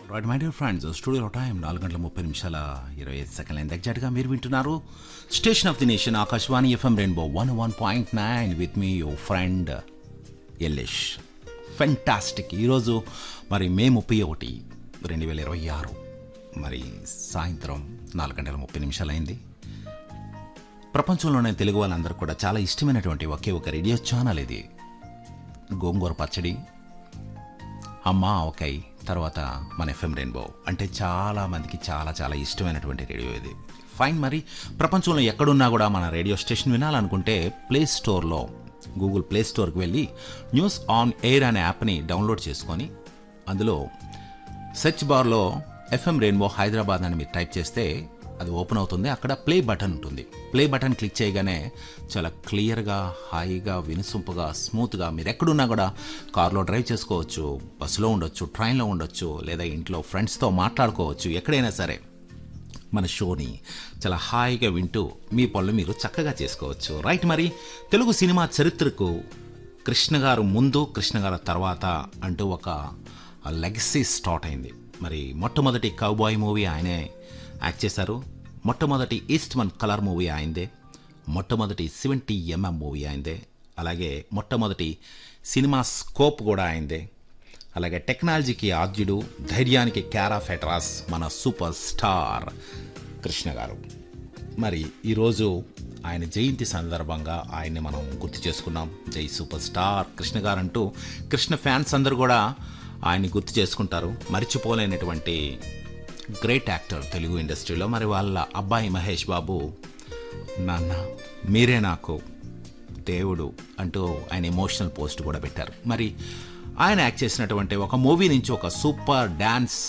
right my dear friends స్టూడియోలో time నాలుగు గంటల ముప్పై నిమిషాల ఇరవై ఐదు సెకండ్ల ఎగ్జాక్ట్గా మీరు వింటున్నారు station of the nation Akashvani FM rainbow one one point nine with me your friend ఎల్లిష్ ఫెంటాస్టిక్ ఈరోజు మరి మే ముప్పై ఒకటి రెండు వేల ఇరవై ఆరు మరి సాయంత్రం నాలుగు గంటల ముప్పై నిమిషాలైంది ప్రపంచంలోనే తెలుగు వాళ్ళందరూ కూడా చాలా ఇష్టమైనటువంటి ఒకే ఒక రేడియో ఛానల్ ఇది గోంగూర పచ్చడి అమ్మ ఆవకాయ తర్వాత మన ఎఫ్ఎం రెయిన్బో అంటే చాలా మందికి చాలా చాలా ఇష్టమైనటువంటి రేడియో ఇది ఫైన్ మరి ప్రపంచంలో ఎక్కడున్నా కూడా మన రేడియో స్టేషన్ వినాలనుకుంటే ప్లే స్టోర్లో గూగుల్ ప్లే స్టోర్కి వెళ్ళి న్యూస్ ఆన్ ఎయిర్ అనే యాప్ని డౌన్లోడ్ చేసుకొని అందులో సెర్చ్ బార్లో ఎఫ్ఎం రెయిన్బో హైదరాబాద్ అని మీరు టైప్ చేస్తే అది ఓపెన్ అవుతుంది అక్కడ ప్లే బటన్ ఉంటుంది ప్లే బటన్ క్లిక్ చేయగానే చాలా క్లియర్గా హాయిగా వినుసొంపుగా స్మూత్గా మీరు ఎక్కడున్నా కూడా కార్లో డ్రైవ్ చేసుకోవచ్చు బస్సులో ఉండొచ్చు ట్రైన్లో ఉండొచ్చు లేదా ఇంట్లో ఫ్రెండ్స్తో మాట్లాడుకోవచ్చు ఎక్కడైనా సరే మన షోని చాలా హాయిగా వింటూ మీ పనులు మీరు చక్కగా చేసుకోవచ్చు రైట్ మరి తెలుగు సినిమా చరిత్రకు కృష్ణ గారు ముందు కృష్ణ గారు తర్వాత అంటూ ఒక లెగసీ స్టార్ట్ అయింది మరి మొట్టమొదటి కౌబాయ్ మూవీ ఆయనే యాక్ట్ చేశారు మొట్టమొదటి ఈస్ట్ మన్ కలర్ మూవీ ఆయనదే మొట్టమొదటి సెవెంటీ ఎంఎం మూవీ ఆయనదే అలాగే మొట్టమొదటి సినిమా స్కోప్ కూడా ఆయనదే అలాగే టెక్నాలజీకి ఆద్యుడు ధైర్యానికి క్యారా ఫెటరాస్ మన సూపర్ స్టార్ కృష్ణ గారు మరి ఈరోజు ఆయన జయంతి సందర్భంగా ఆయన్ని మనం గుర్తు చేసుకున్నాం జై సూపర్ స్టార్ కృష్ణ గారు అంటూ కృష్ణ ఫ్యాన్స్ అందరూ కూడా ఆయన్ని గుర్తు చేసుకుంటారు మర్చిపోలేనటువంటి గ్రేట్ యాక్టర్ తెలుగు ఇండస్ట్రీలో మరి వాళ్ళ అబ్బాయి మహేష్ బాబు నాన్న మీరే నాకు దేవుడు అంటూ ఆయన ఎమోషనల్ పోస్ట్ కూడా పెట్టారు మరి ఆయన యాక్ట్ చేసినటువంటి ఒక మూవీ నుంచి ఒక సూపర్ డ్యాన్స్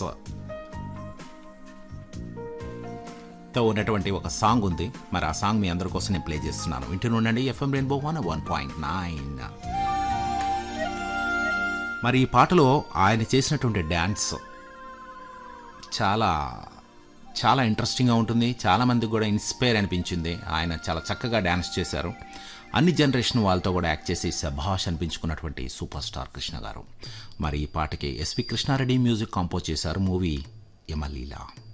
తో ఉన్నటువంటి ఒక సాంగ్ ఉంది మరి ఆ సాంగ్ మీ అందరి కోసం నేను ప్లే చేస్తున్నాను వింటూనుండండి FM rainbow one one point nine మరి ఈ పాటలో ఆయన చేసినటువంటి డ్యాన్స్ చాలా చాలా ఇంట్రెస్టింగ్గా ఉంటుంది చాలామందికి కూడా ఇన్స్పైర్ అనిపించింది ఆయన చాలా చక్కగా డ్యాన్స్ చేశారు అన్ని జనరేషన్ వాళ్ళతో కూడా యాక్ట్ చేసి సభాష్ అనిపించుకున్నటువంటి సూపర్ స్టార్ కృష్ణ గారు మరి ఈ పాటకి ఎస్పి కృష్ణారెడ్డి మ్యూజిక్ కంపోజ్ చేశారు మూవీ యమలీలా